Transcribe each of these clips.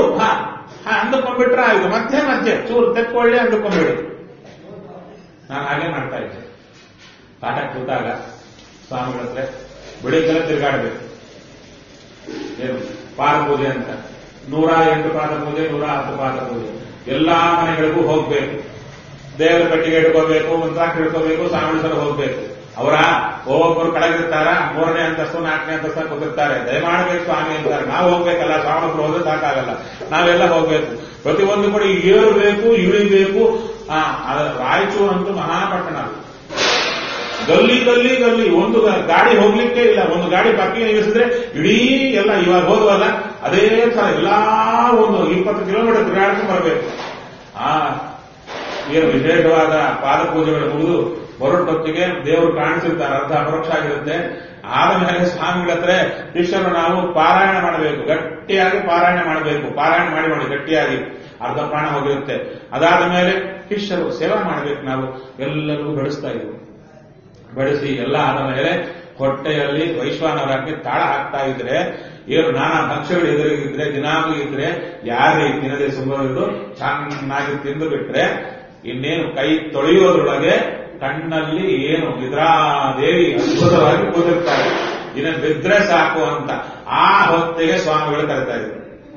ಹಾ ಹಾ ಅಂದುಕೊಂಡ್ಬಿಟ್ರೆ ಆಯ್ತು ಮತ್ತೆ ಮತ್ತೆ ಚೂರು ತೆಕ್ಕೊಳ್ಳಿ ಅಂದುಕೊಂಡ್ಬಿಡಿ ನಾನು ಹಾಗೆ ಮಾಡ್ತಾ ಇದ್ದೆ ಪಾಠ ಕೂತಾಗ ಸ್ವಾಮಿಗಳ ಹತ್ರ ಬೆಳಿಗ್ಗೆಲ್ಲ ತಿರುಗಾಡಬೇಕು ಏನು ಪಾದ ಪೂಜೆ ಅಂತ ನೂರ ಎಂಟು ಪಾದ ಪೂಜೆ ನೂರ ಹತ್ತು ಪಾದ ಪೂಜೆ ಎಲ್ಲಾ ಮನೆಗಳಿಗೂ ಹೋಗ್ಬೇಕು ದೇವರ ಕಟ್ಟಿಗೆ ಇಟ್ಕೋಬೇಕು ಮಂತ್ರಾಕ್ಷಿ ಇಟ್ಕೋಬೇಕು ಸ್ವಾಮಿ ಸಲ ಹೋಗ್ಬೇಕು ಅವರ ಒಬ್ಬೊಬ್ಬರು ಕೆಳಗಿರ್ತಾರ ಮೂರನೇ ಅಂತಸ್ತು ನಾಲ್ಕನೇ ಅಂತಸ್ತ ಕೂತಿರ್ತಾರೆ ದಯಮಾಡಬೇಕು ಸ್ವಾಮಿ ಅಂತಾರೆ ನಾವು ಹೋಗ್ಬೇಕಲ್ಲ ಸ್ವಾಮಿ ಹತ್ರ ಹೋದ್ರೆ ಸಾಕಾಗಲ್ಲ ನಾವೆಲ್ಲ ಹೋಗ್ಬೇಕು ಪ್ರತಿಯೊಂದು ಕಡೆ ಏರಬೇಕು ಇಳಿಬೇಕು ಆ ಅದ ರಾಯಚೂರು ಅಂತೂ ಮಹಾಪಟ್ಟಣ ಅದು. ಗಲ್ಲಿ ಗಲ್ಲಿ ಗಲ್ಲಿ ಒಂದು ಗಾಡಿ ಹೋಗ್ಲಿಕ್ಕೆ ಇಲ್ಲ ಒಂದು ಗಾಡಿ ಪಕ್ಕಿ ನಿಲ್ಲಿಸಿದ್ರೆ ಇಡೀ ಎಲ್ಲ ಇವಾಗ ಹೋದ್ವಲ್ಲ ಅದೇ ತರ ಎಲ್ಲಾ ಒಂದು ಇಪ್ಪತ್ತು ಕಿಲೋಮೀಟರ್ ತಿರುಗಾಡ್ಕೊಂಡು ಬರಬೇಕು ಆ ಏನು ವಿಶೇಷವಾದ ಪಾದ ಪೂಜೆಗಳು ಮುಗಿದು ಹೊರಟೊತ್ತಿಗೆ ದೇವರು ಕಾಣಿಸಿರ್ತಾರೆ ಅರ್ಧ ಅಪರೋಕ್ಷ ಆಗಿರುತ್ತೆ ಆದಮೇಲೆ ಸ್ವಾಮಿಗಳ ಹತ್ರ ಶಿಷ್ಯರು ನಾವು ಪಾರಾಯಣ ಮಾಡಬೇಕು ಗಟ್ಟಿಯಾಗಿ ಪಾರಾಯಣ ಮಾಡಬೇಕು ಪಾರಾಯಣ ಮಾಡಿ ಮಾಡಿ ಗಟ್ಟಿಯಾಗಿ ಅರ್ಧ ಪ್ರಾಣ ಹೋಗಿರುತ್ತೆ ಅದಾದ ಮೇಲೆ ಶಿಷ್ಯರು ಸೇವೆ ಮಾಡಬೇಕು ನಾವು ಎಲ್ಲರಿಗೂ ಬಡಿಸ್ತಾ ಇದ್ವು ಬಡಿಸಿ ಎಲ್ಲ ಆದ ಮೇಲೆ ಹೊಟ್ಟೆಯಲ್ಲಿ ವೈಶ್ವಾನವರಕ್ಕೆ ತಾಳ ಹಾಕ್ತಾ ಇದ್ರೆ ಏನು ನಾನಾ ಭಕ್ಷ್ಯಗಳು ಎದುರಿಗಿದ್ರೆ ದಿನಾಗೂ ಇದ್ರೆ ಯಾರೇ ತಿನ್ನದೆ ಸುಮ್ಮನಿದ್ದು ಚೆನ್ನಾಗಿ ತಿಂದು ಬಿಟ್ರೆ ಇನ್ನೇನು ಕೈ ತೊಳೆಯೋದ್ರೊಳಗೆ ಕಣ್ಣಲ್ಲಿ ಏನು ನಿದ್ರಾದೇವಿ ಅದ್ಭುತವಾಗಿ ಕೂತಿರ್ತಾರೆ ಇನ್ನು ಬಿದ್ರೆ ಸಾಕು ಅಂತ ಆ ಹೊತ್ತಿಗೆ ಸ್ವಾಮಿಗಳು ಕರಿತಾ ಇದ್ರು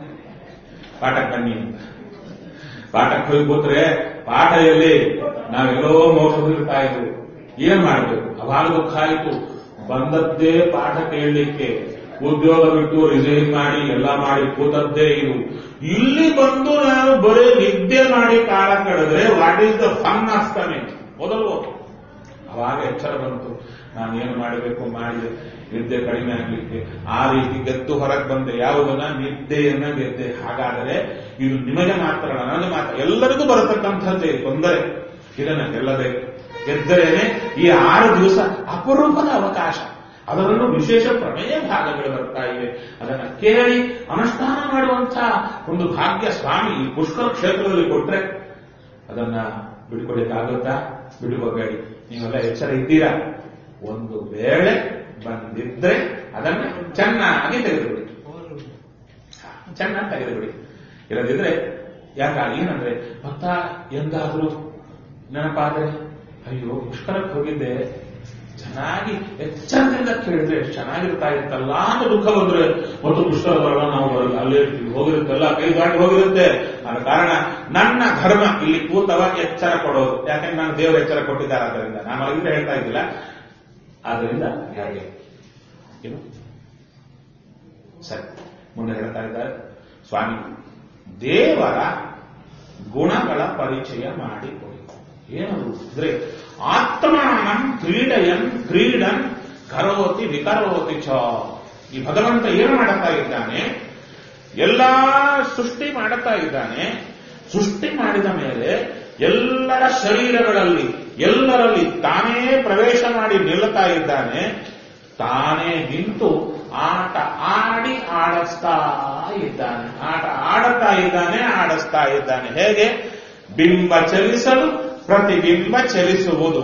ಪಾಠಕ್ಕೆ ಬನ್ನಿ ಅಂತ ಪಾಠಕ್ಕೆ ಹೋಗಿ ಕೂತ್ರೆ ಪಾಠ ಎಲ್ಲಿ ನಾವೆಲ್ಲೋ ಮೋಸದಿರ್ತಾ ಇದ್ವಿ ಏನ್ ಮಾಡಬೇಕು ಅವಾಗ ದುಃಖ ಆಯಿತು ಬಂದದ್ದೇ ಪಾಠ ಕೇಳಲಿಕ್ಕೆ ಉದ್ಯೋಗ ಬಿಟ್ಟು ರಿಸೈನ್ ಮಾಡಿ ಎಲ್ಲ ಮಾಡಿ ಕೂತದ್ದೇ ಇದು ಇಲ್ಲಿ ಬಂದು ನಾನು ಬರೀ ನಿದ್ದೆ ಮಾಡಿ ಕಾಲ ಕಳೆದ್ರೆ what is the fun of coming ಮೊದಲು ಅವಾಗ ಎಚ್ಚರ ಬಂತು ನಾನು ಏನು ಮಾಡಬೇಕು ಮಾಡಿದೆ ನಿದ್ದೆ ಕಡಿಮೆ ಆಗ್ಲಿಕ್ಕೆ ಆ ರೀತಿ ಗೆದ್ದು ಹೊರಗೆ ಬಂದೆ ಯಾವುದನ್ನ ನಿದ್ದೆಯನ್ನ ಗೆದ್ದೆ ಹಾಗಾದರೆ ಇದು ನಿಮಗೆ ಮಾತ್ರ ನನಗೆ ಮಾತ್ರ ಎಲ್ಲರಿಗೂ ಬರತಕ್ಕಂಥದ್ದೇ ತೊಂದರೆ ಇದನ್ನ ಗೆಲ್ಲಬೇಕು ಗೆದ್ದರೇನೆ ಈ ಆರು ದಿವಸ ಅಪರೂಪದ ಅವಕಾಶ ಅದರಲ್ಲೂ ವಿಶೇಷ ಪ್ರಮೇಯ ಭಾಗಗಳು ಬರ್ತಾ ಇವೆ ಅದನ್ನ ಕೇಳಿ ಅನುಷ್ಠಾನ ಮಾಡುವಂತಹ ಒಂದು ಭಾಗ್ಯ ಸ್ವಾಮಿ ಈ ಪುಷ್ಕರ ಕ್ಷೇತ್ರದಲ್ಲಿ ಕೊಟ್ರೆ ಅದನ್ನ ಬಿಟ್ಕೊಡ್ಲಿಕ್ಕಾಗುತ್ತಾ ಬಿಟ್ಕೋಬೇಡಿ ನೀವೆಲ್ಲ ಎಚ್ಚರ ಇದ್ದೀರಾ ಒಂದು ವೇಳೆ ಬಂದಿದ್ರೆ ಅದನ್ನ ಚೆನ್ನಾಗಿ ತೆಗೆದುಬಿಡಿ ಚೆನ್ನಾಗಿ ತೆಗೆದುಬಿಡಿ ಇಲ್ಲದಿದ್ರೆ ಯಾಕಾಗಿ ಏನಂದ್ರೆ ಭಕ್ತ ಎಂದಾದ್ರೂ ನೆನಪಾದ್ರೆ ಅಯ್ಯೋ ಪುಷ್ಕರಕ್ಕೆ ಹೋಗಿದ್ದೆ ಚೆನ್ನಾಗಿ ಎಚ್ಚರದಿಂದ ಕೇಳಿದ್ರೆ ಎಷ್ಟು ಚೆನ್ನಾಗಿರ್ತಾ ಇತ್ತಲ್ಲ ಅಂತ ದುಃಖ ಬಂದ್ರೆ ಮತ್ತು ಪುಷ್ಕರ ಬರಲ್ಲ ನಾವು ಬರಲ್ಲ ಅಲ್ಲೇ ಇರ್ತೀವಿ ಹೋಗಿರುತ್ತೆಲ್ಲ ಕೈ ದಾಟಿ ಹೋಗಿರುತ್ತೆ ಆದ ಕಾರಣ ನನ್ನ ಧರ್ಮ ಇಲ್ಲಿ ಕೂತವಾಗಿ ಎಚ್ಚರ ಕೊಡೋದು ಯಾಕಂದ್ರೆ ನಾನು ದೇವರು ಎಚ್ಚರ ಕೊಟ್ಟಿದ್ದಾರೆ ಆದ್ದರಿಂದ ನಾನು ಅದರಿಂದ ಹೇಳ್ತಾ ಇದ್ದಿಲ್ಲ ಆದ್ರಿಂದ ಹಾಗೆ ಏನು ಸರಿ ಮುಂದೆ ಹೇಳ್ತಾ ಇದ್ದಾರೆ ಸ್ವಾಮಿ ದೇವರ ಗುಣಗಳ ಪರಿಚಯ ಮಾಡಿಕೊಡಿ ಏನದು ಅಂದ್ರೆ ಆತ್ಮಾನಂ ಕ್ರೀಡಯನ್ ಕ್ರೀಡನ್ ಕರೋತಿ ವಿಕರೋತಿ ಚ ಈ ಭಗವಂತ ಏನು ಮಾಡುತ್ತಾ ಇದ್ದಾನೆ ಎಲ್ಲಾ ಸೃಷ್ಟಿ ಮಾಡುತ್ತಾ ಇದ್ದಾನೆ ಸೃಷ್ಟಿ ಮಾಡಿದ ಮೇಲೆ ಎಲ್ಲರ ಶರೀರಗಳಲ್ಲಿ ಎಲ್ಲರಲ್ಲಿ ತಾನೇ ಪ್ರವೇಶ ಮಾಡಿ ನಿಲ್ಲುತ್ತಾ ಇದ್ದಾನೆ ತಾನೇ ನಿಂತು ಆಟ ಆಡಿ ಆಡಿಸ್ತಾ ಇದ್ದಾನೆ ಆಟ ಆಡುತ್ತಾ ಇದ್ದಾನೆ ಆಡಿಸ್ತಾ ಇದ್ದಾನೆ ಹೇಗೆ ಬಿಂಬ ಚಲಿಸಲು ಪ್ರತಿಬಿಂಬ ಚಲಿಸುವುದು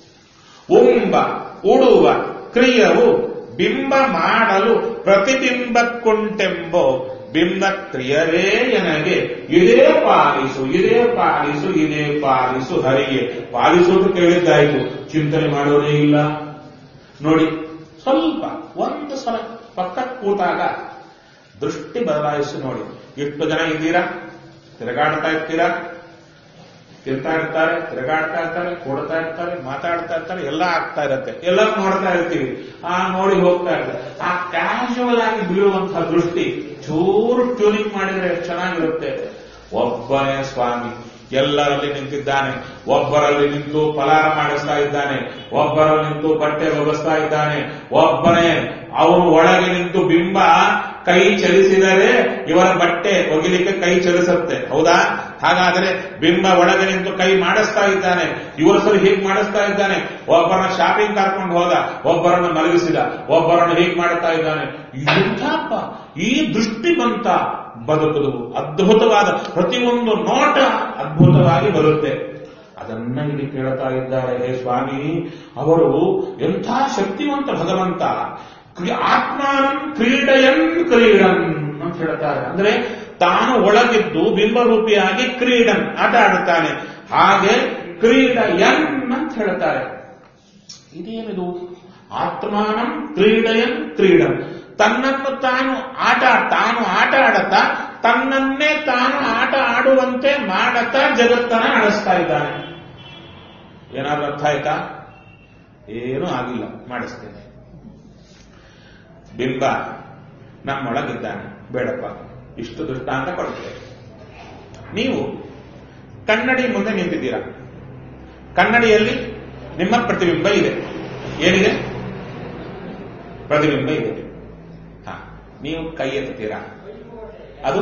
ಉಂಬ ಉಡುವ ಕ್ರಿಯವು ಬಿಂಬ ಮಾಡಲು ಪ್ರತಿಬಿಂಬಕ್ಕುಂಟೆಂಬೋ ಬಿಂಬ ಕ್ರಿಯರೇ ನನಗೆ ಇದೇ ಪಾಲಿಸು ಇದೇ ಪಾಲಿಸು ಇದೇ ಪಾಲಿಸು ಹರಿಗೆ ಪಾಲಿಸುವುದು ಕೇಳಿದ್ದಾಯ್ತು ಚಿಂತನೆ ಮಾಡೋದೇ ಇಲ್ಲ ನೋಡಿ ಸ್ವಲ್ಪ ಒಂದು ಸಲ ಪಕ್ಕ ಕೂತಾಗ ದೃಷ್ಟಿ ಬದಲಾಯಿಸಿ ನೋಡಿ ಎಷ್ಟು ಜನ ಇದ್ದೀರಾ ತಿರುಗಾಡ್ತಾ ಇರ್ತೀರಾ ತಿಂತಾ ಇರ್ತಾರೆ ತಿರುಗಾಡ್ತಾ ಇರ್ತಾರೆ ಕೊಡ್ತಾ ಇರ್ತಾರೆ ಮಾತಾಡ್ತಾ ಇರ್ತಾರೆ ಎಲ್ಲ ಆಗ್ತಾ ಇರತ್ತೆ ಎಲ್ಲ ನೋಡ್ತಾ ಇರ್ತೀವಿ ಆ ನೋಡಿ ಹೋಗ್ತಾ ಇರ್ತಾರೆ ಆ ಕ್ಯಾಶುವಲ್ ಆಗಿ ಬೀಳುವಂತಹ ದೃಷ್ಟಿ ಚೂರು ಟ್ಯೂನಿಂಗ್ ಮಾಡಿದ್ರೆ ಎಷ್ಟು ಚೆನ್ನಾಗಿರುತ್ತೆ ಒಬ್ಬನೇ ಸ್ವಾಮಿ ಎಲ್ಲರಲ್ಲಿ ನಿಂತಿದ್ದಾನೆ ಒಬ್ಬರಲ್ಲಿ ನಿಂತು ಫಲಾರ ಮಾಡಿಸ್ತಾ ಇದ್ದಾನೆ ಒಬ್ಬರಲ್ಲಿ ನಿಂತು ಬಟ್ಟೆ ಒಗಸ್ತಾ ಇದ್ದಾನೆ ಒಬ್ಬನೇ ಅವನು ಒಳಗೆ ನಿಂತು ಬಿಂಬ ಕೈ ಚಲಿಸಿದರೆ ಇವರ ಬಟ್ಟೆ ಒಗಿಲಿಕ್ಕೆ ಕೈ ಚಲಿಸುತ್ತೆ ಹೌದಾ ಹಾಗಾದರೆ ಬಿಂಬ ಒಳಗೆ ನಿಂತು ಕೈ ಮಾಡಿಸ್ತಾ ಇದ್ದಾನೆ ಇವರು ಸರಿ ಹೀಗೆ ಮಾಡಿಸ್ತಾ ಇದ್ದಾನೆ ಒಬ್ಬರನ್ನ ಶಾಪಿಂಗ್ ಕರ್ಕೊಂಡು ಹೋದ ಒಬ್ಬರನ್ನ ಮಲಗಿಸಿದ ಒಬ್ಬರನ್ನು ಹೀಗೆ ಮಾಡುತ್ತಾ ಇದ್ದಾನೆ ಎಂಥಪ್ಪ ಈ ದೃಷ್ಟಿ ಬಂತ ಬದುಕುದು ಅದ್ಭುತವಾದ ಪ್ರತಿಯೊಂದು ನೋಟ ಅದ್ಭುತವಾಗಿ ಬರುತ್ತೆ ಅದನ್ನ ಇಲ್ಲಿ ಕೇಳ್ತಾ ಇದ್ದಾರೆ ಹೇ ಸ್ವಾಮಿ ಅವರು ಎಂಥ ಶಕ್ತಿವಂತ ಭಗವಂತ ಕ್ರಿ- ಆತ್ಮಾನಂ ಕ್ರೀಡಯನ್ ಕ್ರೀಡನ್ ಅಂತ ಹೇಳ್ತಾರೆ ಅಂದ್ರೆ ತಾನು ಒಳಗಿದ್ದು ಬಿಂಬರೂಪಿಯಾಗಿ ಕ್ರೀಡನ್ ಆಟ ಆಡುತ್ತಾನೆ ಹಾಗೆ ಕ್ರೀಡಯನ್ ಅಂತ ಹೇಳ್ತಾರೆ ಇದೇನಿದು ಆತ್ಮಾನಂ ಕ್ರೀಡಯನ್ ಕ್ರೀಡನ್ ತನ್ನನ್ನು ತಾನು ಆಟ ತಾನು ಆಟ ಆಡತಾ ತನ್ನನ್ನೇ ತಾನು ಆಟ ಆಡುವಂತೆ ಮಾಡತಾ ಜಗತ್ತನ್ನ ನಡೆಸ್ತಾ ಇದ್ದಾನೆ ಏನಾದ್ರೂ ಅರ್ಥ ಆಯ್ತಾ ಏನೂ ಆಗಿಲ್ಲ ಮಾಡಿಸ್ತೇನೆ ಬಿಂಬ ನಮ್ಮೊಳಗಿದ್ದಾನೆ ಬೇಡಪ್ಪ ಇಷ್ಟು ದೃಷ್ಟಾಂತ ಕೊಡುತ್ತೆ ನೀವು ಕನ್ನಡಿ ಮುಂದೆ ನಿಂತಿದ್ದೀರಾ ಕನ್ನಡಿಯಲ್ಲಿ ನಿಮ್ಮ ಪ್ರತಿಬಿಂಬ ಇದೆ ಏನಿದೆ ಪ್ರತಿಬಿಂಬ ಇದೆ ಹಾ ನೀವು ಕೈ ಎತ್ತೀರಾ ಅದು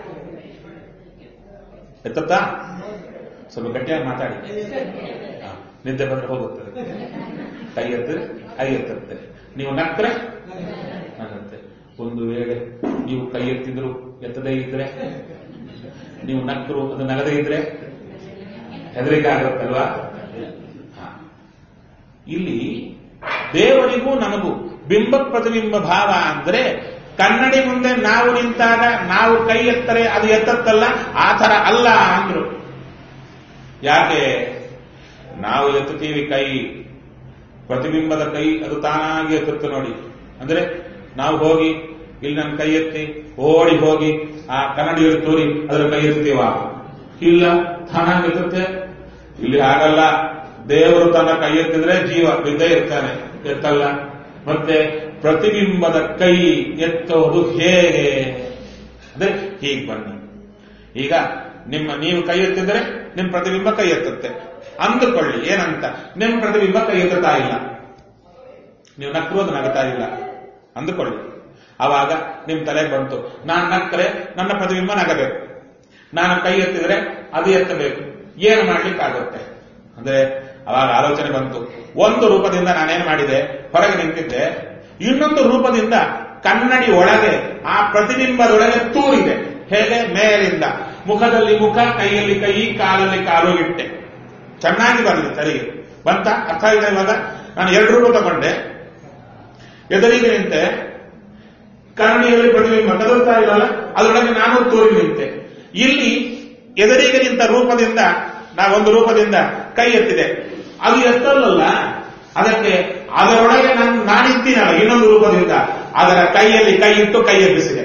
ಎತ್ತತ್ತಾ ಸ್ವಲ್ಪ ಗಟ್ಟಿಯಾಗಿ ಮಾತಾಡಿ ಹಾ, ನಿದ್ದೆ ಬಂದ್ರೆ ಹೋಗುತ್ತದೆ ಕೈ ಎತ್ತಿದ್ರೆ ಕೈ ಎತ್ತುತ್ತೆ ನೀವು ನಕ್ರೆ ನಗುತ್ತೆ ಒಂದು ವೇಳೆ ನೀವು ಕೈ ಎತ್ತಿದ್ರು ಎತ್ತದೇ ಇದ್ರೆ ನೀವು ನಕ್ಕರು ಅದು ನಗದೇ ಇದ್ರೆ ಹೆದರಿಕೆ ಆಗುತ್ತಲ್ವಾ ಹಾ. ಇಲ್ಲಿ ದೇವರಿಗೂ ನಮಗೂ ಬಿಂಬ ಪ್ರತಿಬಿಂಬ ಭಾವ ಅಂದ್ರೆ ಕನ್ನಡಿ ಮುಂದೆ ನಾವು ನಿಂತಾಗ ನಾವು ಕೈ ಎತ್ತರೆ ಅದು ಎತ್ತತ್ತಲ್ಲ ಆ ಥರ ಅಲ್ಲ ಅಂದ್ರು ಯಾಕೆ ನಾವು ಎತ್ತುತ್ತೀವಿ ಕೈ ಪ್ರತಿಬಿಂಬದ ಕೈ ಅದು ತಾನಾಗಿ ಎತ್ತುತ್ತೆ ನೋಡಿ ಅಂದ್ರೆ ನಾವು ಹೋಗಿ ಇಲ್ಲಿ ನನ್ನ ಕೈ ಎತ್ತಿ ಓಡಿ ಹೋಗಿ ಆ ಕನ್ನಡಿಯಲ್ಲಿ ತೋರಿ ಅದರ ಕೈ ಎತ್ತೀವ ಇಲ್ಲ ತಾನಾಗಿ ಎತ್ತುತ್ತೆ ಇಲ್ಲಿ ಹಾಗಲ್ಲ ದೇವರು ತನ್ನ ಕೈ ಎತ್ತಿದ್ರೆ ಜೀವ ಬಿದ್ದೇ ಇರ್ತಾನೆ ಎತ್ತಲ್ಲ ಮತ್ತೆ ಪ್ರತಿಬಿಂಬದ ಕೈ ಎತ್ತೋದು ಹೇಗೆ ಅಂದ್ರೆ ಹೀಗೆ ಬನ್ನಿ ಈಗ ನಿಮ್ಮ ನೀವು ಕೈ ಎತ್ತಿದ್ರೆ ನಿಮ್ಮ ಪ್ರತಿಬಿಂಬ ಕೈ ಎತ್ತುತ್ತೆ ಅಂದುಕೊಳ್ಳಿ ಏನಂತ ನಿಮ್ಮ ಪ್ರತಿಬಿಂಬ ಕೈ ಎತ್ತುತ್ತಾ ಇಲ್ಲ ನೀವು ನಕ್ಕರೋದು ನಗತಾ ಇಲ್ಲ ಅಂದುಕೊಳ್ಳಿ ಆವಾಗ ನಿಮ್ ತಲೆ ಬಂತು ನಾನು ನಕ್ಕರೆ ನನ್ನ ಪ್ರತಿಬಿಂಬ ನಗಬೇಕು ನಾನು ಕೈ ಎತ್ತಿದ್ರೆ ಅದು ಎತ್ತಬೇಕು ಏನು ಮಾಡ್ಲಿಕ್ಕಾಗುತ್ತೆ ಅಂದ್ರೆ ಅವಾಗ ಆಲೋಚನೆ ಬಂತು ಒಂದು ರೂಪದಿಂದ ನಾನೇನ್ ಮಾಡಿದೆ ಹೊರಗೆ ನಿಂತಿದ್ದೆ ಇನ್ನೊಂದು ರೂಪದಿಂದ ಕನ್ನಡಿ ಒಳಗೆ ಆ ಪ್ರತಿಬಿಂಬದೊಳಗೆ ತೂರಿದೆ ಹೇಗೆ ಮೇಲಿಂದ ಮುಖದಲ್ಲಿ ಮುಖ ಕೈಯಲ್ಲಿ ಕೈ ಕಾಲಲ್ಲಿ ಕಾಲು ಇಟ್ಟೆ ಚೆನ್ನಾಗಿ ಬರಲಿ ಸರಿಗೆ ಬಂತ ಅರ್ಥ ಇದೆ ಇವಾಗ ನಾನು ಎರಡು ರೂಪ ತಗೊಂಡೆ ಎದುರಿಗೆ ನಿಂತೆ ಕನ್ನಡಿಯಲ್ಲಿ ಪ್ರತಿಬಿಂಬ ಕದಲ್ತಾ ಇಲ್ಲಲ್ಲ ಅದರೊಳಗೆ ನಾನು ತೋರಿ ನಿಂತೆ ಇಲ್ಲಿ ಎದುರಿಗೆ ನಿಂತ ರೂಪದಿಂದ ನಾವೊಂದು ರೂಪದಿಂದ ಕೈ ಎತ್ತಿದೆ ಅದು ಎತ್ತಲ್ಲ ಅದಕ್ಕೆ ಅದರೊಳಗೆ ನಾನು ನಾನಿದ್ದೀನಲ್ಲ ಇನ್ನೊಂದು ರೂಪದಿಂದ ಅದರ ಕೈಯಲ್ಲಿ ಕೈ ಇಟ್ಟು ಕೈ ಎಬ್ಬಿಸಿದೆ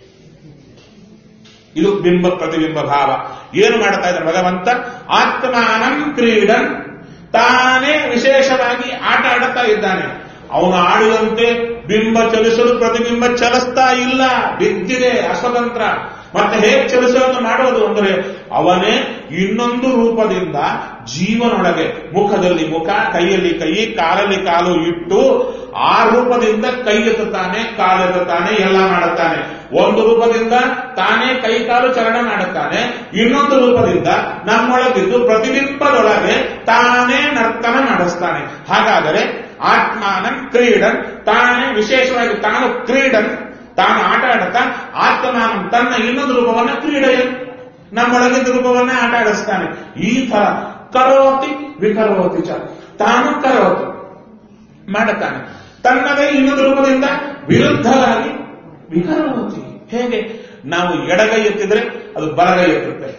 ಇದು ಬಿಂಬ ಪ್ರತಿಬಿಂಬ ಭಾವ ಏನು ಮಾಡ್ತಾ ಇದ್ದಾರೆ ಭಗವಂತ ಆತ್ಮಾನಂ ಕ್ರೀಡನ್ ತಾನೇ ವಿಶೇಷವಾಗಿ ಆಟ ಆಡುತ್ತಾ ಇದ್ದಾನೆ ಅವನು ಆಡಿದಂತೆ ಬಿಂಬ ಚಲಿಸಲು ಪ್ರತಿಬಿಂಬ ಚಲಿಸ್ತಾ ಇಲ್ಲ ಬಿದ್ದಿದೆ ಅಸ್ವತಂತ್ರ ಮತ್ತೆ ಹೇಗೆ ಚಲಿಸೋದು ಮಾಡೋದು ಅಂದ್ರೆ ಅವನೇ ಇನ್ನೊಂದು ರೂಪದಿಂದ ಜೀವನೊಳಗೆ ಮುಖದಲ್ಲಿ ಮುಖ ಕೈಯಲ್ಲಿ ಕೈ ಕಾಲಲ್ಲಿ ಕಾಲು ಇಟ್ಟು ಆ ರೂಪದಿಂದ ಕೈ ಎತ್ತುತ್ತಾನೆ ಕಾಲೆತ್ತುತ್ತಾನೆ ಎಲ್ಲ ಮಾಡುತ್ತಾನೆ ಒಂದು ರೂಪದಿಂದ ತಾನೇ ಕೈ ಕಾಲು ಚಲನೆ ಮಾಡುತ್ತಾನೆ ಇನ್ನೊಂದು ರೂಪದಿಂದ ನಮ್ಮೊಳಗಿದ್ದು ಪ್ರತಿಬಿಂಬದೊಳಗೆ ತಾನೇ ನರ್ತನ ಮಾಡಿಸ್ತಾನೆ ಹಾಗಾದರೆ ಆತ್ಮಾನಂ ಕ್ರೀಡನ್ ತಾನೇ ವಿಶೇಷವಾಗಿ ತಾನು ಕ್ರೀಡನ್ ತಾನು ಆಟ ಆಡುತ್ತಾ ಆತ್ಮಾನಂ ತನ್ನ ಇನ್ನೊಂದು ರೂಪವನ್ನ ಕ್ರೀಡೆಯನ್ ನಮ್ಮೊಳಗಿದ್ದ ರೂಪವನ್ನ ಆಟ ಆಡಿಸ್ತಾನೆ ಈ ತರ ಕರೋತಿ ವಿಕರೋತಿ ಚ ತಾನು ಕರೋತಿ ಮಾಡುತ್ತಾನೆ ತನ್ನದೇ ಇನ್ನೊಂದು ರೂಪದಿಂದ ವಿರುದ್ಧವಾಗಿ ವಿಕರೋತಿ ಹೇಗೆ ನಾವು ಎಡಗೈ ಎತ್ತಿದ್ರೆ ಅದು ಬಲಗೈ ಎತ್ತುತ್ತೆ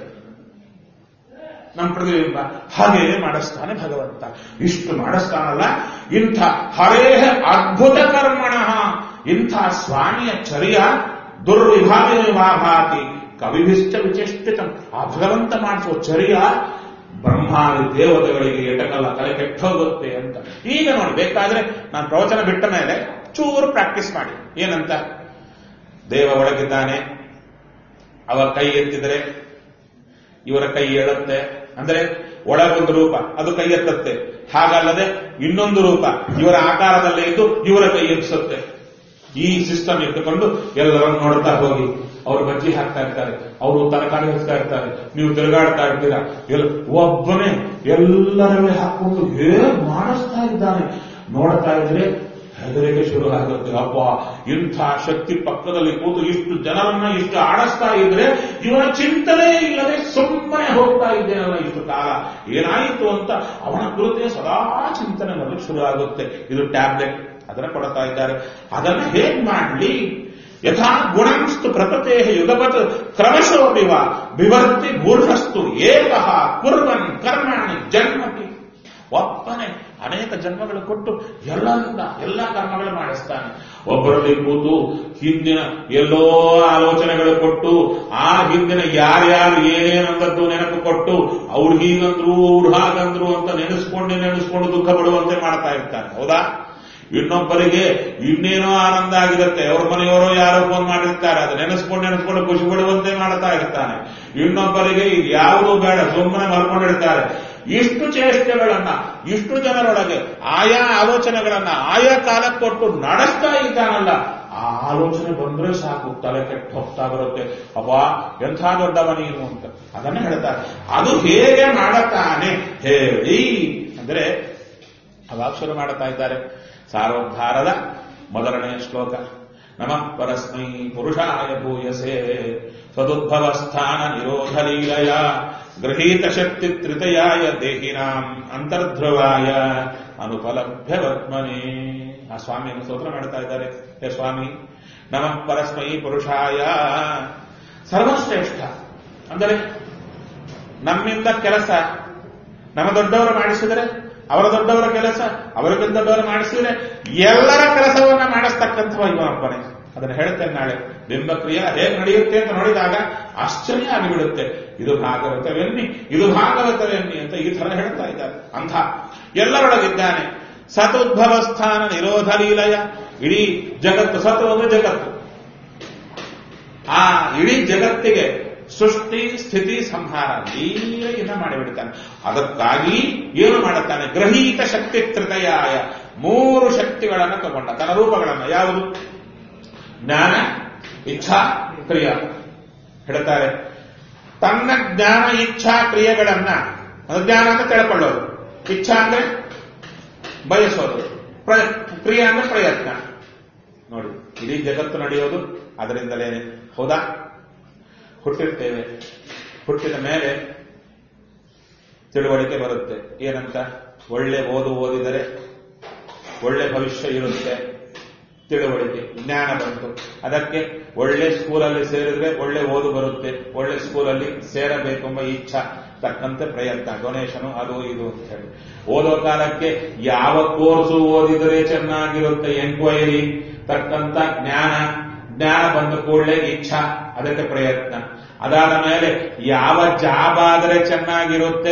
ನಮ್ಮ ಪ್ರತಿಬಿಂಬ ಹಾಗೆ ಮಾಡಿಸ್ತಾನೆ ಭಗವಂತ ಇಷ್ಟು ಮಾಡಿಸ್ತಾನಲ್ಲ ಇಂಥ ಹರೇಹ ಅದ್ಭುತ ಕರ್ಮಣ ಇಂಥ ಸ್ವಾಮಿಯ ಚರ್ಯ ದುರ್ವಿಭಾವಿನಿವಾಭಾತಿ ಕವಿಭಿಷ್ಟ ವಿಚೇಷ್ಟಿತ ಆ ಭಗವಂತ ಮಾಡಿಸುವ ಚರ್ಯ ಬ್ರಹ್ಮಾದಿ ದೇವತೆಗಳಿಗೆ ಎಟಕಲ್ಲ ತಲೆ ಕೆಟ್ಟೋಗುತ್ತೆ ಅಂತ ಈಗ ನೋಡಿ ಬೇಕಾದ್ರೆ ನಾನು ಪ್ರವಚನ ಬಿಟ್ಟ ಮೇಲೆ ಚೂರು ಪ್ರಾಕ್ಟೀಸ್ ಮಾಡಿ ಏನಂತ ದೇವ ಒಳಗಿದ್ದಾನೆ ಅವರ ಕೈ ಎತ್ತಿದರೆ ಇವರ ಕೈ ಏಳುತ್ತೆ ಅಂದ್ರೆ ಒಳಗೊಂದು ರೂಪ ಅದು ಕೈ ಎತ್ತತ್ತೆ ಹಾಗಲ್ಲದೆ ಇನ್ನೊಂದು ರೂಪ ಇವರ ಆಕಾರದಲ್ಲೇ ಇದ್ದು ಇವರ ಕೈ ಎಬ್ಬಿಸುತ್ತೆ ಈ ಸಿಸ್ಟಮ್ ಇಟ್ಟುಕೊಂಡು ಎಲ್ಲರನ್ನು ನೋಡ್ತಾ ಹೋಗಿ ಅವರು ಬಜ್ಜಿ ಹಾಕ್ತಾ ಇರ್ತಾರೆ ಅವರು ತರಕಾರಿ ಹಚ್ತಾ ಇರ್ತಾರೆ ನೀವು ತಿರುಗಾಡ್ತಾ ಇರ್ತೀರಾ ಎಲ್ಲ ಒಬ್ಬನೇ ಎಲ್ಲರಲ್ಲೇ ಹಾಕೊಂಡು ಹೇಗೆ ಮಾಡಿಸ್ತಾ ಇದ್ದಾನೆ ನೋಡ್ತಾ ಇದ್ರೆ ಹೆದರಿಕೆ ಶುರು ಆಗುತ್ತೆ ಅಪ್ಪ ಇಂಥ ಶಕ್ತಿ ಪಕ್ಕದಲ್ಲಿ ಕೂತು ಇಷ್ಟು ಜನರನ್ನ ಇಷ್ಟು ಆಡಿಸ್ತಾ ಇದ್ರೆ ಇವನ ಚಿಂತನೆ ಇಲ್ಲದೆ ಸುಮ್ಮನೆ ಹೋಗ್ತಾ ಇದ್ದೇನಲ್ಲ ಇಷ್ಟು ಕಾಲ ಏನಾಯಿತು ಅಂತ ಅವನ ಕುರಿತೇ ಸದಾ ಚಿಂತನೆ ಬರಲಿಕ್ಕೆ ಶುರು ಆಗುತ್ತೆ ಇದು ಟ್ಯಾಬ್ಲೆಟ್ ಅದನ್ನ ಕೊಡ್ತಾ ಇದ್ದಾರೆ ಅದನ್ನ ಹೇಗ್ ಮಾಡ್ಲಿ ಯಥಾ ಗುಣಂಸ್ತು ಪ್ರಕೃತೆ ಯುಗಪತ್ ಕ್ರಮಶೋಪಿವ ವಿವರ್ತಿ ಮೂರ್ಖಸ್ತು ಏಕಃ ಕುರ್ವನ್ ಕರ್ಮಾಣಿ ಜನ್ಮತಿ ಒಪ್ಪನೆ ಅನೇಕ ಜನ್ಮಗಳು ಕೊಟ್ಟು ಎಲ್ಲರಿಂದ ಎಲ್ಲ ಕರ್ಮಗಳು ಮಾಡಿಸ್ತಾನೆ ಒಬ್ಬರಲ್ಲಿ ಕೂತು ಹಿಂದಿನ ಎಲ್ಲೋ ಆಲೋಚನೆಗಳು ಕೊಟ್ಟು ಆ ಹಿಂದಿನ ಯಾರ್ಯಾರು ಏನೇನಂದದ್ದು ನೆನಪು ಕೊಟ್ಟು ಅವ್ರು ಹೀಗಂದ್ರು ಅವ್ರು ಹಾಗಂದ್ರು ಅಂತ ನೆನೆಸ್ಕೊಂಡು ನೆನೆಸ್ಕೊಂಡು ದುಃಖ ಪಡುವಂತೆ ಮಾಡ್ತಾ ಇರ್ತಾನೆ ಹೌದಾ ಇನ್ನೊಬ್ಬರಿಗೆ ಇನ್ನೇನೋ ಆನಂದ ಆಗಿರುತ್ತೆ ಅವ್ರ ಮನೆಯವರೋ ಯಾರೋ ಫೋನ್ ಮಾಡಿರ್ತಾರೆ ಅದು ನೆನೆಸ್ಕೊಂಡು ನೆನೆಸ್ಕೊಂಡು ಖುಷಿ ಪಡುವಂತೆ ಮಾಡ್ತಾ ಇರ್ತಾನೆ ಇನ್ನೊಬ್ಬರಿಗೆ ಇದು ಯಾವುದೂ ಬೇಡ ಸುಮ್ಮನೆ ಮಲ್ಕೊಂಡಿರ್ತಾರೆ ಇಷ್ಟು ಚೇಷ್ಟೆಗಳನ್ನ ಇಷ್ಟು ಜನರೊಳಗೆ ಆಯಾ ಆಲೋಚನೆಗಳನ್ನ ಆಯಾ ಕಾಲಕ್ಕೆ ಕೊಟ್ಟು ನಡೆಸ್ತಾ ಇದ್ದಾನಲ್ಲ ಆ ಆಲೋಚನೆ ಬಂದ್ರೆ ಸಾಕು ತಲೆ ಕೆಟ್ಟು ಹೋಗ್ತಾ ಬರುತ್ತೆ ಅಪ್ಪ ಎಂಥ ದೊಡ್ಡವ ನೀನು ಅಂತ ಅದನ್ನ ಹೇಳ್ತಾರೆ ಅದು ಹೇಗೆ ಮಾಡುತ್ತಾನೆ ಹೇಳಿ ಅಂದ್ರೆ ಅವಾಗ ಶುರು ಮಾಡುತ್ತಾ ಇದ್ದಾರೆ ಸಾರೋದ್ಧಾರದ ಮೊದಲನೆಯ ಶ್ಲೋಕ ನಮಃ ಪರಸ್ಮೈ ಪುರುಷಾಯ ಭೂಯಸೆ ಸದುದ್ಭವ ಸ್ಥಾನ ನಿರೋಧ ಲೀಲಯ ಗೃಹೀತ ಶಕ್ತಿ ತ್ರಿತಯಾಯ ದೇಹಿನಾಂ ಅಂತರ್ಧ್ರುವಾಯ ಅನುಪಲಭ್ಯ ವರ್ತ್ಮನೆ ಆ ಸ್ವಾಮಿಯನ್ನು ಸ್ತೋತ್ರ ಮಾಡ್ತಾ ಇದ್ದಾರೆ ಹೇ ಸ್ವಾಮಿ ನಮಃ ಪರಸ್ಮೈ ಪುರುಷಾಯ ಸರ್ವಶ್ರೇಷ್ಠ ಅಂದರೆ ನಮ್ಮಿಂದ ಕೆಲಸ ನಮ್ಮ ದೊಡ್ಡವರು ಮಾಡಿಸಿದರೆ ಅವರ ದೊಡ್ಡವರ ಕೆಲಸ ಅವರಿಗಿಂತ ದೊಡ್ಡವರು ಮಾಡಿಸಿದರೆ ಎಲ್ಲರ ಕೆಲಸವನ್ನ ಮಾಡಿಸ್ತಕ್ಕಂಥವ ಇವನೊಬ್ಬನೇ ಅದನ್ನು ಹೇಳ್ತೇನೆ ನಾಳೆ ಬಿಂಬಕ್ರಿಯೆ ಹೇಗೆ ನಡೆಯುತ್ತೆ ಅಂತ ನೋಡಿದಾಗ ಆಶ್ಚರ್ಯ ಆಗಿಬಿಡುತ್ತೆ ಇದು ಭಾಗವತವೆನ್ನಿ ಇದು ಭಾಗವತವೆನ್ನಿ ಅಂತ ಈ ತರ ಹೇಳ್ತಾ ಇದ್ದಾರೆ ಅಂಥ ಎಲ್ಲರೊಳಗಿದ್ದಾನೆ ಸತುದ್ಭವ ಸ್ಥಾನ ನಿರೋಧ ಲೀಲಯ ಇಡೀ ಜಗತ್ತು ಸತು ಅಂದ್ರೆ ಜಗತ್ತು ಆ ಇಡೀ ಜಗತ್ತಿಗೆ ಸೃಷ್ಟಿ ಸ್ಥಿತಿ ಸಂಹಾರ ಲೀಲೆಯಿಂದ ಮಾಡಿಬಿಡ್ತಾನೆ ಅದಕ್ಕಾಗಿ ಏನು ಮಾಡುತ್ತಾನೆ ಗ್ರಹೀತ ಶಕ್ತಿ ತ್ರಿತಯಾಯ ಮೂರು ಶಕ್ತಿಗಳನ್ನು ತಗೊಂಡ ತನ್ನ ರೂಪಗಳನ್ನು ಯಾವುದು ಜ್ಞಾನ ಇಚ್ಛಾ ಕ್ರಿಯಾ ಹೇಳ್ತಾರೆ ತನ್ನ ಜ್ಞಾನ ಇಚ್ಛಾ ಕ್ರಿಯೆಗಳನ್ನ ಅದು ಜ್ಞಾನ ಅಂತ ತಿಳ್ಕೊಳ್ಳೋದು ಇಚ್ಛಾ ಅಂದ್ರೆ ಬಯಸೋದು ಪ್ರ- ಕ್ರಿಯೆ ಅಂದ್ರೆ ಪ್ರಯತ್ನ ನೋಡಿ ಇಡೀ ಜಗತ್ತು ನಡೆಯೋದು ಅದರಿಂದಲೇನೆ ಹೌದಾ ಹುಟ್ಟಿರ್ತೇವೆ ಹುಟ್ಟಿದ ಮೇಲೆ ತಿಳುವಳಿಕೆ ಬರುತ್ತೆ ಏನಂತ ಒಳ್ಳೆ ಓದು ಓದಿದರೆ ಒಳ್ಳೆ ಭವಿಷ್ಯ ಇರುತ್ತೆ ತಿಳುವಳಿಕೆ ಜ್ಞಾನ ಬಂತು ಅದಕ್ಕೆ ಒಳ್ಳೆ ಸ್ಕೂಲಲ್ಲಿ ಸೇರಿದ್ರೆ ಒಳ್ಳೆ ಓದು ಬರುತ್ತೆ ಒಳ್ಳೆ ಸ್ಕೂಲಲ್ಲಿ ಸೇರಬೇಕೆಂಬ ಇಚ್ಛಾ ತಕ್ಕಂತೆ ಪ್ರಯತ್ನ ಡೊನೇಷನ್ ಅದು ಇದು ಅಂತ ಹೇಳಿ ಓದೋ ಕಾಲಕ್ಕೆ ಯಾವ ಕೋರ್ಸು ಓದಿದರೆ ಚೆನ್ನಾಗಿರುತ್ತೆ ಎಂಕ್ವೈರಿ ತಕ್ಕಂತ ಜ್ಞಾನ ಜ್ಞಾನ ಬಂದ ಕೂಡಲೇ ಇಚ್ಛಾ ಅದಕ್ಕೆ ಪ್ರಯತ್ನ ಅದಾದ ಮೇಲೆ ಯಾವ ಜಾಬ್ ಆದರೆ ಚೆನ್ನಾಗಿರುತ್ತೆ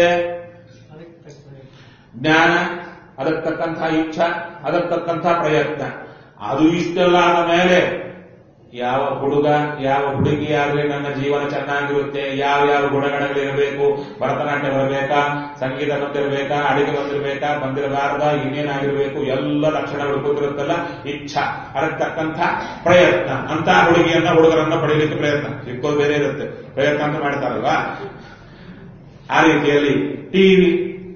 ಜ್ಞಾನ ಅದಕ್ಕೆ ತಕ್ಕಂಥ ಇಚ್ಛಾ ಅದಕ್ಕೆ ತಕ್ಕಂಥ ಪ್ರಯತ್ನ ಅದು ಇಷ್ಟೆಲ್ಲ ಆದ ಮೇಲೆ ಯಾವ ಹುಡುಗ ಯಾವ ಹುಡುಗಿ ಆದ್ರೆ ನನ್ನ ಜೀವನ ಚೆನ್ನಾಗಿರುತ್ತೆ ಯಾವ ಯಾವ ಗುಣಗಣಗಳಿರಬೇಕು ಭರತನಾಟ್ಯ ಬರಬೇಕಾ ಸಂಗೀತ ಬಂದಿರಬೇಕಾ ಅಡಿಗೆ ಬಂದಿರಬೇಕಾ ಬಂದಿರಬಾರ್ದ ಇನ್ನೇನಾಗಿರ್ಬೇಕು ಎಲ್ಲ ಲಕ್ಷಣಗಳು ಕೂತಿರುತ್ತಲ್ಲ ಇಚ್ಛಾ ಅದಕ್ಕೆ ತಕ್ಕಂಥ ಪ್ರಯತ್ನ ಅಂತ ಹುಡುಗಿಯನ್ನ ಹುಡುಗರನ್ನ ಪಡೆಯಲಿಕ್ಕೆ ಪ್ರಯತ್ನ ಸಿಕ್ಕೋದು ಬೇರೆ ಇರುತ್ತೆ ಪ್ರಯತ್ನ ಅಂತ ಮಾಡ್ತಾರಲ್ವಾ ಆ ರೀತಿಯಲ್ಲಿ ಟಿವಿ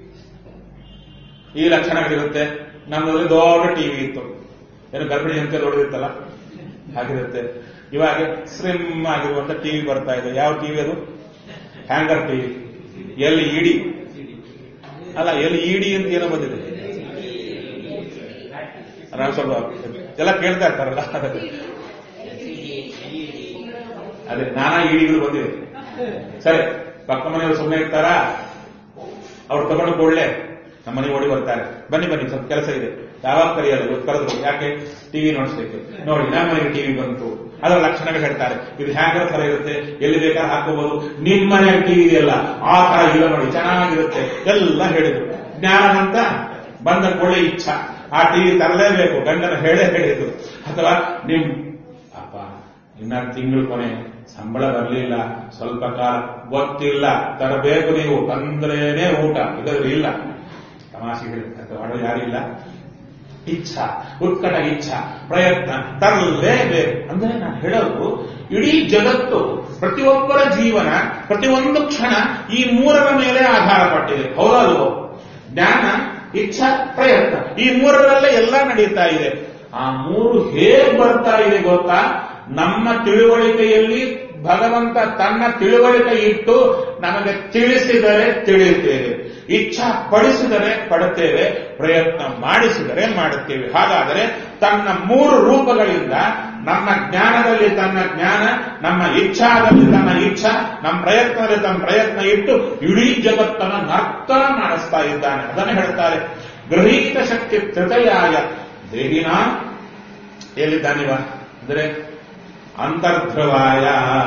ಈ ಲಕ್ಷಣಗಳಿರುತ್ತೆ ನಮ್ಮಲ್ಲಿ ದೊಡ್ಡ ಟಿವಿ ಇತ್ತು ಏನು ಗರ್ಭಿಣಿ ಅಂತ ನೋಡಿರುತ್ತಲ್ಲ ಹಾಗಿರುತ್ತೆ ಇವಾಗ ಸ್ಲಿಮ್ ಆಗಿರುವಂತ ಟಿವಿ ಬರ್ತಾ ಇದೆ ಯಾವ ಟಿವಿ ಅದು ಹ್ಯಾಂಗರ್ ಟಿವಿ ಎಲ್ಲಿ ಇಡಿ ಅಲ್ಲ ಎಲ್ಲಿ ಇಡಿ ಅಂತ ಏನೋ ಬಂದಿದೆ ನಾನು ಸ್ವಲ್ಪ ಎಲ್ಲ ಕೇಳ್ತಾ ಇರ್ತಾರಲ್ಲ ಅದೇ ನಾನಾ ಇಡಿಗಳು ಬಂದಿದೆ ಸರಿ ಪಕ್ಕ ಮನೆಯವರು ಸುಮ್ಮನೆ ಇರ್ತಾರಾ ಅವ್ರು ತಗೊಂಡು ಕೂಡಲೇ ನಮ್ಮ ಮನೆ ಓಡಿ ಬರ್ತಾರೆ ಬನ್ನಿ ಬನ್ನಿ ಸ್ವಲ್ಪ ಕೆಲಸ ಇದೆ ಯಾವಾಗ ಕರೆಯಲ್ಲ ಇವತ್ತು ಕರೆದ್ರು ಯಾಕೆ ಟಿವಿ ನೋಡಿಸ್ಲಿಕ್ಕೆ ನೋಡಿ ನಮ್ಮ ಮನೆಗೆ ಟಿವಿ ಬಂತು ಅದರ ಲಕ್ಷಣಗಳು ಹೇಳ್ತಾರೆ ಇದು ಹ್ಯಾಂಗರ್ ತರ ಇರುತ್ತೆ ಎಲ್ಲಿ ಬೇಕಾದ್ರೆ ಹಾಕೋಬಹುದು ನಿಮ್ಮ ಮನೆ ಟಿವಿ ಇದೆಯಲ್ಲ ಆ ತರ ಇಲ್ಲ ನೋಡಿ ಚೆನ್ನಾಗಿರುತ್ತೆ ಎಲ್ಲ ಹೇಳಿದ್ರು ಜ್ಞಾನ ಅಂತ ಬಂದ ಕೊಳ್ಳೆ ಇಚ್ಛಾ ಆ ಟಿವಿ ತರಲೇಬೇಕು ಗಂಡನ ಹೇಳೇ ಹೇಳಿದ್ರು ಅಥವಾ ನಿಮ್ ಅಪ್ಪ ಇನ್ನ ತಿಂಗಳು ಕೊನೆ ಸಂಬಳ ಬರಲಿಲ್ಲ ಸ್ವಲ್ಪ ಕಾಲ ಗೊತ್ತಿಲ್ಲ ತರಬೇಕು ನೀವು ತಂದ್ರೇನೆ ಊಟ ಇಲ್ಲದ್ರೆ ಇಲ್ಲ ತಮಾಷೆಗಳು ಅಂತ ಮಾಡೋ ಯಾರಿಲ್ಲ ಇಚ್ಛಾ ಉತ್ಕಟ ಇಚ್ಛಾ ಪ್ರಯತ್ನ ತರಲೇಬೇಕು ಅಂದ್ರೆ ನಾನು ಹೇಳೋದು ಇಡೀ ಜಗತ್ತು ಪ್ರತಿಯೊಬ್ಬರ ಜೀವನ ಪ್ರತಿಯೊಂದು ಕ್ಷಣ ಈ ಮೂರರ ಮೇಲೆ ಆಧಾರ ಪಟ್ಟಿದೆ ಹೌದಲ್ವೋ ಜ್ಞಾನ ಇಚ್ಛಾ ಪ್ರಯತ್ನ ಈ ಮೂರರಲ್ಲೇ ಎಲ್ಲ ನಡೀತಾ ಇದೆ ಆ ಮೂರು ಹೇಗ್ ಬರ್ತಾ ಇದೆ ಗೊತ್ತಾ ನಮ್ಮ ತಿಳುವಳಿಕೆಯಲ್ಲಿ ಭಗವಂತ ತನ್ನ ತಿಳುವಳಿಕೆ ಇಟ್ಟು ನಮಗೆ ತಿಳಿಸಿದರೆ ತಿಳಿಯುತ್ತೇವೆ ಇಚ್ಛಾ ಪಡಿಸಿದರೆ ಪಡುತ್ತೇವೆ ಪ್ರಯತ್ನ ಮಾಡಿಸಿದರೆ ಮಾಡುತ್ತೇವೆ ಹಾಗಾದರೆ ತನ್ನ ಮೂರು ರೂಪಗಳಿಂದ ನಮ್ಮ ಜ್ಞಾನದಲ್ಲಿ ತನ್ನ ಜ್ಞಾನ ನಮ್ಮ ಇಚ್ಛಾದಲ್ಲಿ ತನ್ನ ಇಚ್ಛಾ ನಮ್ಮ ಪ್ರಯತ್ನದಲ್ಲಿ ತನ್ನ ಪ್ರಯತ್ನ ಇಟ್ಟು ಇಡೀ ಜಗತ್ತನ್ನು ನರ್ತ ಮಾಡಿಸ್ತಾ ಇದ್ದಾನೆ ಅದನ್ನು ಹೇಳ್ತಾರೆ ಗೃಹೀತ ಶಕ್ತಿ ತೃತಯಾಯ ದೇಹಿನ ಎಲ್ಲಿದ್ದಾನಿವ ಅಂದ್ರೆ ಅಂತರ್ಧ್ರುವಾಯ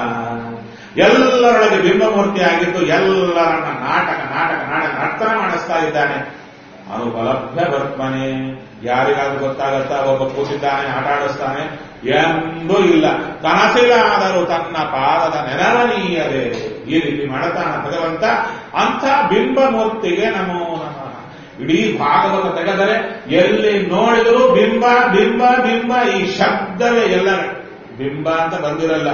ಎಲ್ಲರೊಳಗೆ ಬಿಂಬಮೂರ್ತಿ ಆಗಿದ್ದು ಎಲ್ಲರನ್ನ ನಾಟಕ ನಾಟಕ ನಾಟಕ ನರ್ತನ ಮಾಡಿಸ್ತಾ ಇದ್ದಾನೆ ಅನುಪಲಭ್ಯ ವರ್ತನೆ ಯಾರಿಗಾದ್ರೂ ಗೊತ್ತಾಗತ್ತಾ ಒಬ್ಬ ಕೂತಿದ್ದಾನೆ ಆಟ ಆಡಿಸ್ತಾನೆ ಎಂದೂ ಇಲ್ಲ ಕನಸಿಲಾದರೂ ತನ್ನ ಪಾದದ ನೆರವನೀಯರೇ ಈ ರೀತಿ ಮಾಡ್ತಾನ ಭಗವಂತ ಅಂಥ ಬಿಂಬಮೂರ್ತಿಗೆ ನಮೋ ನಮಃ ಇಡೀ ಭಾಗವತ ತೆಗೆದರೆ ಎಲ್ಲಿ ನೋಡಿದರೂ ಬಿಂಬ ಬಿಂಬ ಬಿಂಬ ಈ ಶಬ್ದವೇ ಎಲ್ಲ ಬಿಂಬ ಅಂತ ಬಂದಿರಲ್ಲ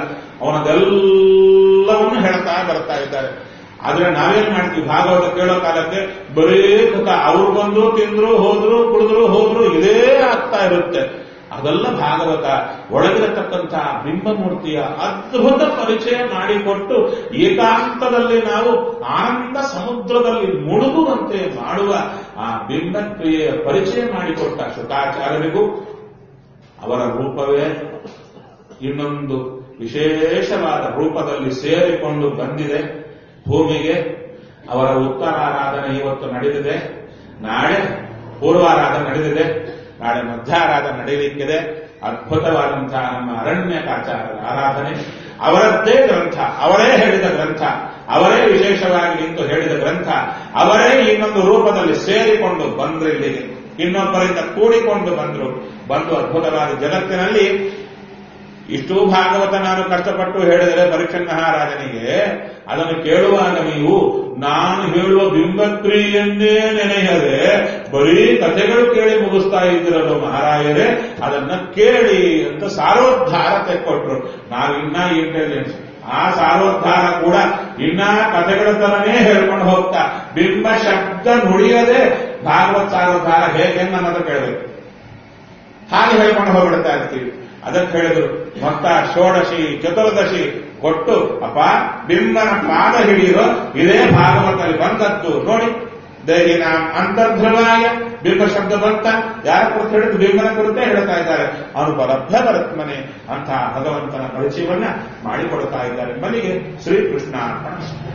ಅವನದೆಲ್ಲವನ್ನು ಹೇಳ್ತಾ ಬರ್ತಾ ಇದ್ದಾರೆ ಆದ್ರೆ ನಾವೇನ್ ಮಾಡ್ತೀವಿ ಭಾಗವತ ಕೇಳೋ ಕಾಲಕ್ಕೆ ಬರೀ ಮುಖ ಅವ್ರು ಬಂದ್ರು ತಿಂದ್ರು ಹೋದ್ರು ಕುಡಿದ್ರು ಹೋದ್ರು ಇದೇ ಆಗ್ತಾ ಇರುತ್ತೆ ಅದೆಲ್ಲ ಭಾಗವತ ಒಳಗಿರತಕ್ಕಂತಹ ಬಿಂಬಮೂರ್ತಿಯ ಅದ್ಭುತ ಪರಿಚಯ ಮಾಡಿಕೊಟ್ಟು ಏಕಾಂತದಲ್ಲಿ ನಾವು ಆನಂದ ಸಮುದ್ರದಲ್ಲಿ ಮುಳುಗುವಂತೆ ಮಾಡುವ ಆ ಬಿಂಬಕ್ರಿಯೆಯ ಪರಿಚಯ ಮಾಡಿಕೊಟ್ಟ ಶುಕಾಚಾರ್ಯರಿಗೂ ಅವರ ರೂಪವೇ ಇನ್ನೊಂದು ವಿಶೇಷವಾದ ರೂಪದಲ್ಲಿ ಸೇರಿಕೊಂಡು ಬಂದಿದೆ ಭೂಮಿಗೆ ಅವರ ಉತ್ತರಾರಾಧನೆ ಇವತ್ತು ನಡೆದಿದೆ ನಾಳೆ ಪೂರ್ವಾರಾಧನೆ ನಡೆದಿದೆ ನಾಳೆ ಮಧ್ಯಾರಾಧನೆ ನಡೆಯಲಿಕ್ಕಿದೆ ಅದ್ಭುತವಾದಂತಹ ನಮ್ಮ ಅರಣ್ಯಕಾಚಾರ್ಯರ ಆರಾಧನೆ ಅವರದ್ದೇ ಗ್ರಂಥ ಅವರೇ ಹೇಳಿದ ಗ್ರಂಥ ಅವರೇ ವಿಶೇಷವಾಗಿ ನಿಂತು ಹೇಳಿದ ಗ್ರಂಥ ಅವರೇ ಇನ್ನೊಂದು ರೂಪದಲ್ಲಿ ಸೇರಿಕೊಂಡು ಬಂದ್ರು ಇಲ್ಲಿಗೆ ಇನ್ನೊಬ್ಬರಿಂದ ಕೂಡಿಕೊಂಡು ಬಂದ್ರು ಬಂದು ಅದ್ಭುತವಾದ ಜಗತ್ತಿನಲ್ಲಿ ಇಷ್ಟೂ ಭಾಗವತ ನಾನು ಕಷ್ಟಪಟ್ಟು ಹೇಳಿದರೆ ಪರೀಕ್ಷನ್ ಮಹಾರಾಜನಿಗೆ ಅದನ್ನು ಕೇಳುವಾಗ ನೀವು ನಾನು ಹೇಳುವ ಬಿಂಬಕ್ರಿಯೆಯನ್ನೇ ನೆನೆಯದೆ ಬರೀ ಕಥೆಗಳು ಕೇಳಿ ಮುಗಿಸ್ತಾ ಇದ್ದಿರಲು ಮಹಾರಾಯರೇ ಅದನ್ನ ಕೇಳಿ ಅಂತ ಸಾರೋದ್ಧಾರ ತೆಕ್ಕೊಟ್ರು ನಾವಿನ್ನ ಇಂಟೆಲಿಜೆನ್ಸ್ ಆ ಸಾರೋದ್ಧಾರ ಕೂಡ ಇನ್ನ ಕಥೆಗಳ ತರನೇ ಹೇಳ್ಕೊಂಡು ಹೋಗ್ತಾ ಬಿಂಬ ಶಬ್ದ ನುಡಿಯದೆ ಭಾಗವತ್ ಸಾರೋದ್ಧಾರ ಹೇಗೆ ಅನ್ನೋದು ಕೇಳಬೇಕು ಹಾಗೆ ಹೇಳ್ಕೊಂಡು ಹೋಗ್ಬಿಡ್ತಾ ಇರ್ತೀವಿ ಅದಕ್ಕೆ ಹೇಳಿದ್ರು ಮತ್ತ ಷೋಡಶಿ ಚತುರ್ದಶಿ ಕೊಟ್ಟು ಅಪ್ಪ ಬಿಂಬನ ಪಾದ ಹಿಡಿಯೋ ಇದೇ ಭಾಗವತದಲ್ಲಿ ಬಂದದ್ದು ನೋಡಿ ದೇಹಿನ ಅಂತರ್ಧ್ರುವಾಯ ಬಿಂಬ ಶಬ್ದ ಬಂತ ಯಾರ ಕುರಿತು ಹೇಳಿದ್ದು ಬಿಂಬನ ಕುರಿತೇ ಹೇಳ್ತಾ ಇದ್ದಾರೆ ಅವನು ಬಲಭ್ಯ ಬರತ್ಮನೆ ಅಂತ ಭಗವಂತನ ಪರಿಚಯವನ್ನ ಮಾಡಿಕೊಡ್ತಾ ಇದ್ದಾರೆ ಮನೆಗೆ ಶ್ರೀಕೃಷ್ಣ ಅರ್ಪಣ